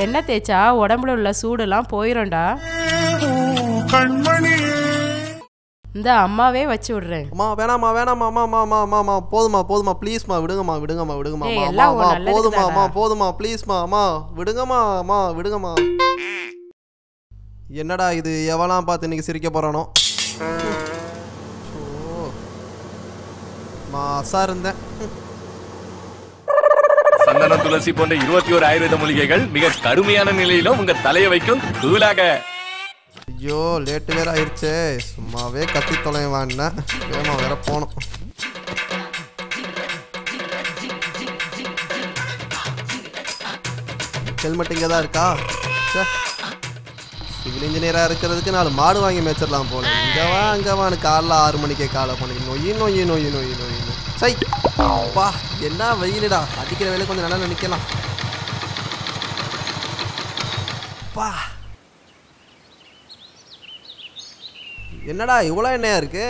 எண்ணெய் தேய்ச்சா உடம்புல உள்ள சூடெல்லாம் போயிடும்டா இந்த அம்மாவே வச்சு விடுறேன் அம்மா வேணாம்மா வேணாம்மா அம்மா அம்மா அம்மா அம்மா அம்மா போதுமா போதுமா ப்ளீஸ்மா விடுங்கம்மா விடுங்கம்மா விடுங்கம்மா ஏய், அம்மா எல்லாம் அம்மா உன் நல்லதுக்கு போதுமா அம்மா தானே. போதுமா ப்ளீஸ்மா அம்மா விடுங்கம்மா அம்மா விடுங்கம்மா என்னடா இது எவலாம் பார்த்து இன்னைக்கு சிரிக்க போறானோ ஓ. மாசா இருந்தேன் சந்தனம் துளசி போன்ற இருபத்தி ஒரு ஆயுர்வேத மூலிகைகள் மிக கடுமையான நிலையிலும் உங்க தலையை வைக்கும் தூளாக ஐயோ லேட்டு வேற ஆயிடுச்சே சும்மாவே கத்தி தொலைவான்னு வேமா வேற போகணும் ஹெல்மெட் இங்கே தான் இருக்கா சே சிவில் இன்ஜினியராக இருக்கிறதுக்கு நாலு மாடு வாங்கி மேய்ச்சிடலாம் போல இங்கே வா அங்கே வான்னு காலைல ஆறு மணிக்கே காலை பண்ணி நொய் நொய் நொய் நொய் நொய் சை வா என்ன வெயிலுடா அடிக்கிற வேலை கொஞ்சம் நல்லா நிற்கலாம் பா என்னடா இவ்வளோ எண்ணெயா இருக்கு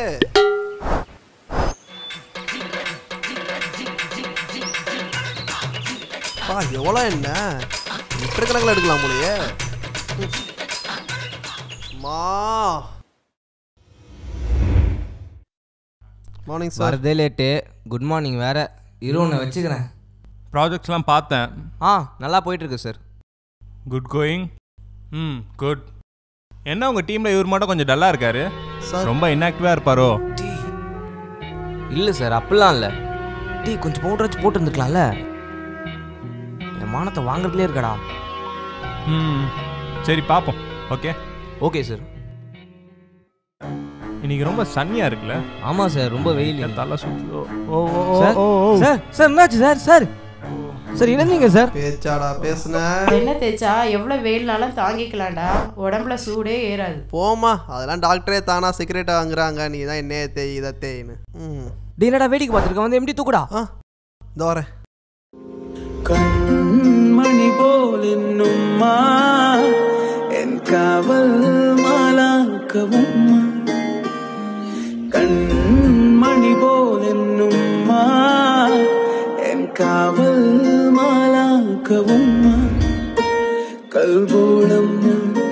பா எவ்வளோ எண்ணெய் லிட்டர் கணக்கில் எடுக்கலாம் போலயே ம். மா மார்னிங் சார் வரதே லேட்டு குட் மார்னிங் வேற இரு ஒன்று வச்சுக்கிறேன் ப்ராஜெக்ட்ஸ்லாம் பார்த்தேன் ஆ நல்லா போயிட்டு இருக்கு சார் குட் கோயிங் ம் குட் என்ன உங்கள் டீமில் இவர் மட்டும் கொஞ்சம் டல்லாக இருக்காரு சார் ரொம்ப இன்ஆக்டிவாக இருப்பாரோ இல்லை சார் அப்படிலாம் இல்லை டீ கொஞ்சம் பவுடர் வச்சு போட்டு இருந்துக்கலாம்ல என் மானத்தை வாங்குறதுலே இருக்கடா ம் சரி பார்ப்போம் ஓகே ஓகே சார் இன்னைக்கு ரொம்ப சன்னியாக இருக்குல்ல ஆமாம் சார் ரொம்ப வெயில் என் தலை சுத்தி ஓ ஓ ஓ, சார் ஓ ஓ சார் சார் என்னாச்சு சார் சார் சார் இணைந்தீங்க சார் பேச்சாடா பேசுன எண்ணெய் தேய்ச்சா எவ்வளோ வெயில்னாலும் தாங்கிக்கலாம்டா உடம்புல சூடே ஏறாது போமா அதெல்லாம் டாக்டரே தானா சிகரெட்டை வாங்குறாங்க நீ தான் என்னையே தேய் இதை தேய்னு ம் டீ என்னடா வேடிக்கை பார்த்துருக்க வந்து எப்படி தூக்குடா ஆ இந்த வரேன் கண்மணி போல் என்னும்மா என் காவல் மாலாக்கவும் கண்மணி போல் என்னும்மா என் காவல் மாலாக்கவும் கல்போளம்